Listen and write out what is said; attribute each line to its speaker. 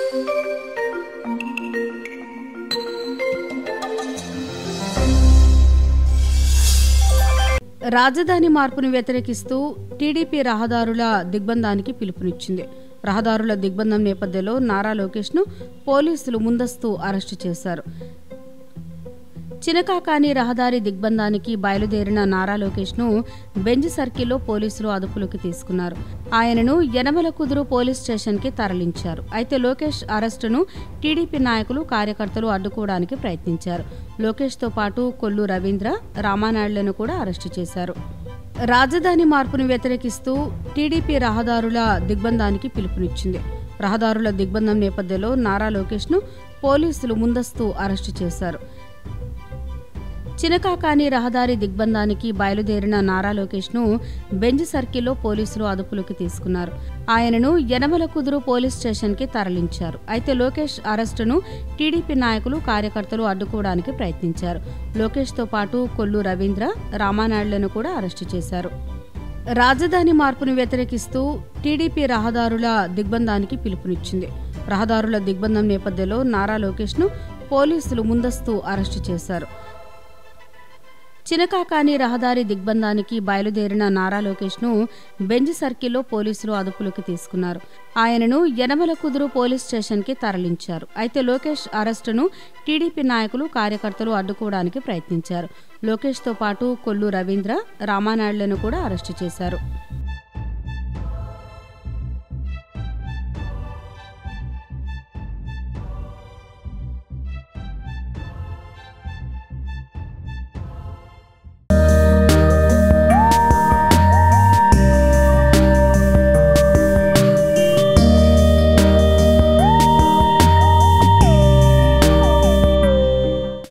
Speaker 1: రాజధాని మార్పును వ్యతిరేకిస్తూ టీడీపీ రహదారుల దిగ్బంధానికి పిలుపునిచ్చింది రహదారుల దిగ్బంధం నేపథ్యంలో నారా లోకేష్ను పోలీసులు ముందస్తు అరెస్టు చేశారు చినకాకాని రహదారి దిగ్బంధానికి బయలుదేరిన నారా లోకేష్ను బెంజ్ సర్కిల్లో పోలీసులు అదుపులోకి తీసుకున్నారు ఆయనను యనమల కుదురు పోలీస్ స్టేషన్కి తరలించారు అయితే లోకేష్ అరెస్టును టీడీపీ నాయకులు కార్యకర్తలు అడ్డుకోవడానికి ప్రయత్నించారు లోకేష్తో పాటు కొల్లు రవీంద్ర రామానాయుడులను కూడా అరెస్టు చేశారు రాజధాని మార్పును వ్యతిరేకిస్తూ టీడీపీ రహదారుల దిగ్బంధానికి పిలుపునిచ్చింది రహదారుల దిగ్బంధం నేపథ్యంలో నారా లోకేష్ను పోలీసులు ముందస్తు అరెస్టు చేశారు చినకాకాని రహదారి దిగ్బంధానికి బయలుదేరిన నారా లోకేష్ను బెంజ్ సర్కిల్లో పోలీసులు అదుపులోకి తీసుకున్నారు ఆయనను యనమల కుదురు పోలీస్ స్టేషన్కి తరలించారు అయితే లోకేష్ అరెస్టును టీడీపీ నాయకులు కార్యకర్తలు అడ్డుకోవడానికి ప్రయత్నించారు లోకేష్తో పాటు కొల్లు రవీంద్ర రామానాయుడులను కూడా అరెస్టు చేశారు రాజధాని మార్పును వ్యతిరేకిస్తూ టీడీపీ రహదారుల దిగ్బంధానికి పిలుపునిచ్చింది రహదారుల దిగ్బంధం నేపథ్యంలో నారా లోకేష్ను పోలీసులు ముందస్తు అరెస్టు చేశారు చినకాకాని రహదారి దిగ్బంధానికి బయలుదేరిన నారా లోకేష్ను బెంజ్ సర్కిల్లో పోలీసులు అదుపులోకి తీసుకున్నారు ఆయనను యనమల కుదురు పోలీస్ స్టేషన్కి తరలించారు అయితే లోకేష్ అరెస్టును టీడీపీ నాయకులు కార్యకర్తలు అడ్డుకోవడానికి ప్రయత్నించారు లోకేష్తో పాటు కొల్లు రవీంద్ర రామానాయుడులను కూడా అరెస్టు చేశారు